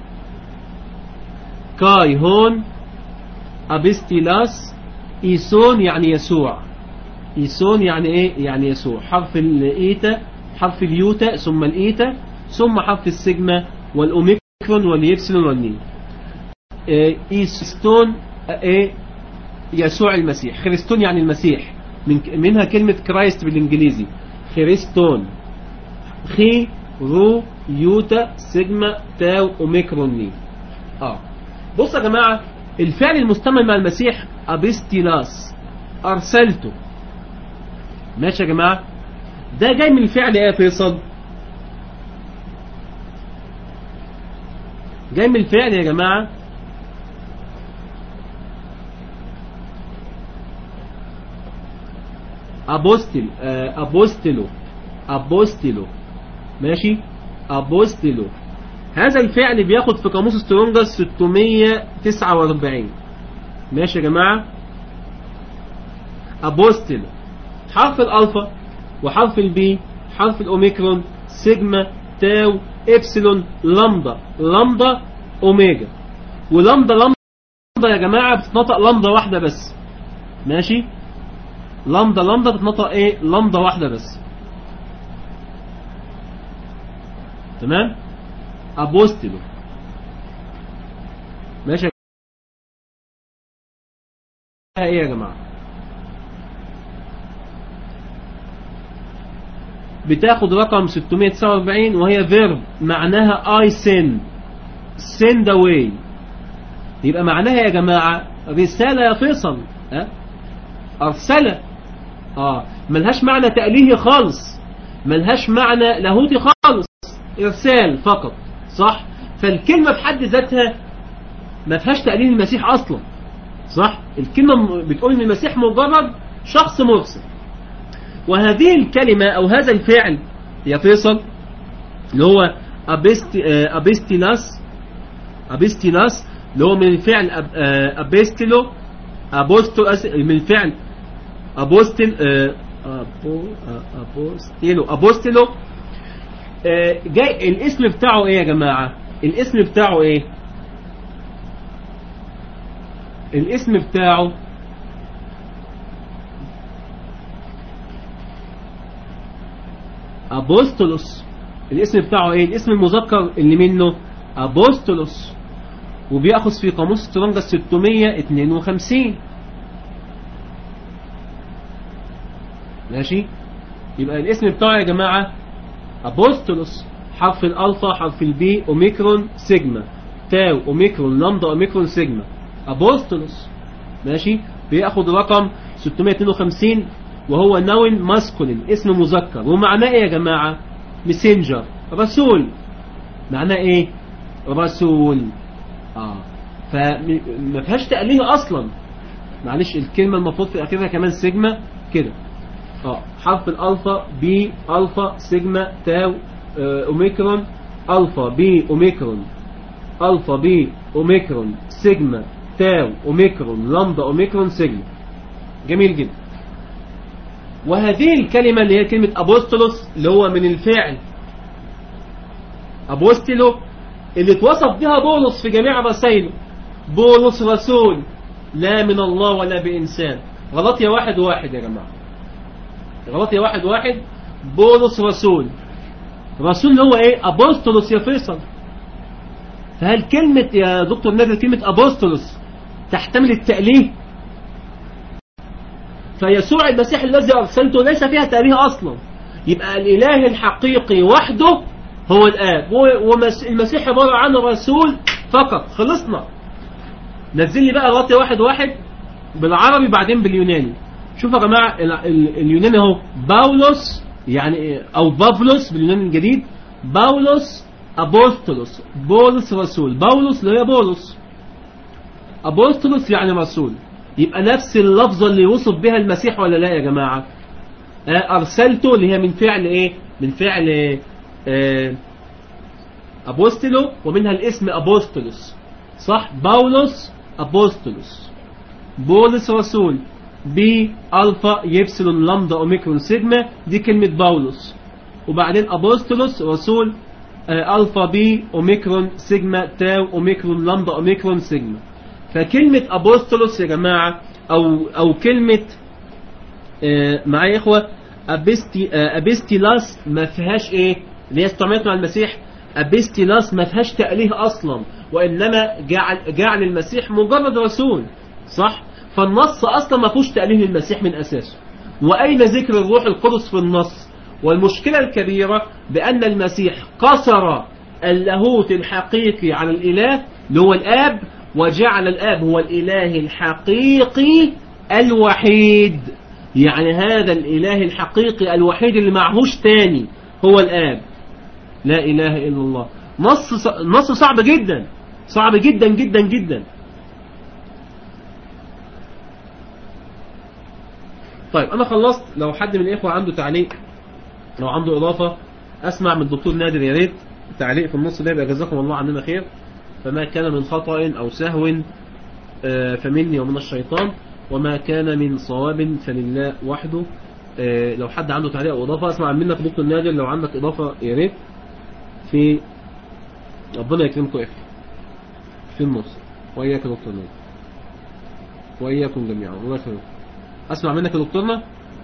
كاي هون ابستيلاس ايسون يعني يسوع ايسون يعني ايه يعني يسوع حرف الايتا حرف اليوتا ثم الايتا ثم حرف السيجما والاوميكرون واليبسلون والني إيه ايستون ايه يسوع المسيح خريستون يعني المسيح من منها كلمة كرايست بالانجليزي خريستون خي رو يوتا سيجما تاو اوميكرون ني اه بص يا جماعة الفعل المستعمل مع المسيح ابستيلاس ارسلته ماشي يا جماعة ده جاي من الفعل ايه يا فيصل جاي من الفعل يا جماعة أبوستل آه، أبوستلو أبوستلو ماشي أبوستلو هذا الفعل بياخد في قاموس سترونجر 649 ماشي يا جماعة أبوستلو حرف الألفا وحرف البي حرف الأوميكرون سيجما تاو إبسلون لامدا لامدا أوميجا ولامدا لامدا يا جماعة بتتنطق لامدا واحدة بس ماشي لامدا لامدا بتنطق ايه لامدا واحدة بس تمام ابوستلو ماشي ايه يا جماعة بتاخد رقم 649 وهي فيرب معناها I send send away يبقى معناها يا جماعة رسالة يا فيصل ها أرسلة آه ملهاش معنى تأليهي خالص ملهاش معنى لاهوتي خالص إرسال فقط صح فالكلمة في حد ذاتها ما فيهاش تأليه المسيح أصلا صح الكلمة بتقول إن المسيح مجرد شخص مرسل وهذه الكلمة أو هذا الفعل يا فيصل اللي هو أبست أبستيناس أبستيناس اللي هو من الفعل أب أبستلو أبوستو من الفعل أبوستل أبو أبوستيلو أبوستيلو جاي الاسم بتاعه ايه يا جماعة الاسم بتاعه ايه الاسم بتاعه أبوستولوس الاسم بتاعه ايه الاسم المذكر اللي منه أبوستولوس وبيأخذ في قاموس سترونجا 652 ماشي يبقى الاسم بتاعه يا جماعة أبوستولوس حرف الألفا حرف البي أوميكرون سيجما تاو أوميكرون لامدا أوميكرون سيجما أبوستولوس ماشي بياخد رقم 652 وهو نون ماسكولين اسم مذكر ومعناه ايه يا جماعة ميسنجر رسول معناه ايه رسول اه فما فيهاش تأليه اصلا معلش الكلمة المفروض في اخرها كمان سيجما كده اه حرف الالفا بي الفا سيجما تاو آه، اوميكرون الفا بي اوميكرون الفا بي اوميكرون سيجما تاو اوميكرون لامدا اوميكرون سيجما جميل جدا وهذه الكلمة اللي هي كلمة أبوستولوس اللي هو من الفعل أبوستلو اللي اتوصف بها بولس في جميع رسائله بولس رسول لا من الله ولا بإنسان غلطية واحد واحد يا جماعة غلطية واحد واحد بولس رسول رسول اللي هو ايه أبوستولوس يا فيصل فهل كلمة يا دكتور نادر كلمة أبوستولوس تحتمل التأليه فيسوع المسيح الذي أرسلته ليس فيها تأليه أصلا يبقى الإله الحقيقي وحده هو الآب والمسيح عبارة عن رسول فقط خلصنا نزل لي بقى غطي واحد واحد بالعربي بعدين باليوناني شوفوا يا جماعة ال- ال- اليوناني اهو باولوس يعني إيه؟ او بافلوس باليوناني الجديد باولوس ابوستولوس بولس رسول باولوس اللي هي بولس ابوستولوس يعني رسول يبقى نفس اللفظة اللي يوصف بها المسيح ولا لا يا جماعة آه، ارسلته اللي هي من فعل ايه من فعل آه، ابوستلو ومنها الاسم ابوستولوس صح باولوس ابوستولوس بولس رسول بي الفا يبسلون لامدا اوميكرون سيجما دي كلمة باولوس وبعدين ابوستولوس رسول آه، الفا بي اوميكرون سيجما تاو اوميكرون لامدا اوميكرون سيجما فكلمة ابوستولوس يا جماعة او او كلمة آه، معايا يا اخوة ابستي آه، ابستيلاس ما فيهاش ايه اللي هي استعملت مع المسيح ابستيلاس ما فيهاش تأليه اصلا وانما جعل جعل المسيح مجرد رسول صح فالنص اصلا ما فيهوش تأليه للمسيح من اساسه واين ذكر الروح القدس في النص والمشكلة الكبيرة بأن المسيح قصر اللاهوت الحقيقي على الإله اللي هو الآب وجعل الآب هو الإله الحقيقي الوحيد يعني هذا الإله الحقيقي الوحيد اللي معهوش تاني هو الآب لا إله إلا الله نص نص صعب جدا صعب جدا جدا جدا طيب أنا خلصت لو حد من الإخوة عنده تعليق لو عنده إضافة أسمع من الدكتور نادر يا ريت تعليق في النص ده يبقى جزاكم الله عننا خير فما كان من خطأ أو سهو آه، فمني ومن الشيطان وما كان من صواب فلله وحده آه، لو حد عنده تعليق أو إضافة أسمع منك دكتور نادر لو عندك إضافة يا ريت في ربنا يكرمكم إخوة في النص وإياك يا دكتور نادر وإياكم جميعا الله يخليكم أسمع منك يا دكتورنا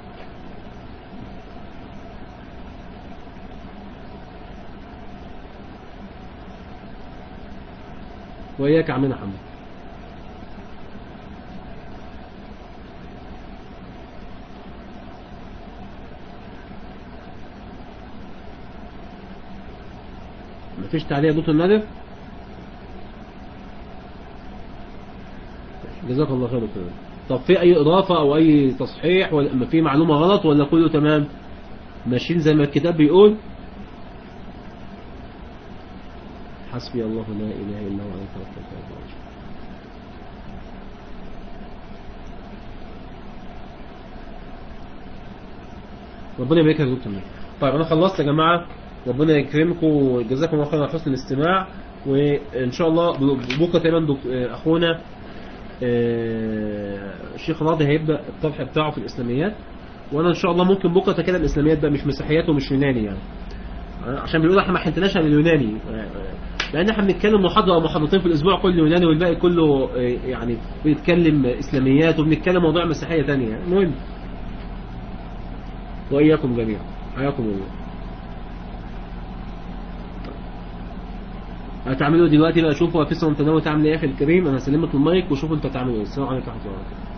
وإياك عمنا حمد مفيش تعليق يا دكتور نادر جزاك الله خير يا دكتور نادر. طب في أي إضافة أو أي تصحيح ولا في معلومة غلط ولا كله تمام ماشيين زي ما الكتاب بيقول حسبي الله لا إله إلا هو عليه توكلت وهو رب ربنا يبارك لك يا دكتور نادر. طيب انا خلصت يا جماعه ربنا يكرمكم وجزاكم الله خير على حسن الاستماع وان شاء الله بكره تقريبا دك- اخونا آه، الشيخ راضي هيبدا الطرح بتاعه في الاسلاميات وانا ان شاء الله ممكن بكره اتكلم الاسلاميات بقى مش مسيحيات ومش يوناني يعني عشان بيقولوا احنا ما حنتناش عن اليوناني لان احنا بنتكلم محاضره او محاضرتين في الاسبوع كله يوناني والباقي كله آه، يعني بنتكلم اسلاميات وبنتكلم موضوع مسيحيه ثانيه يعني المهم واياكم جميعا حياكم الله هتعملوا دلوقتي بقى شوفوا يا فيصل انت ناوي تعمل ايه يا اخي الكريم انا هسلمك المايك وشوفوا انت هتعملوا ايه السلام عليكم ورحمه الله وبركاته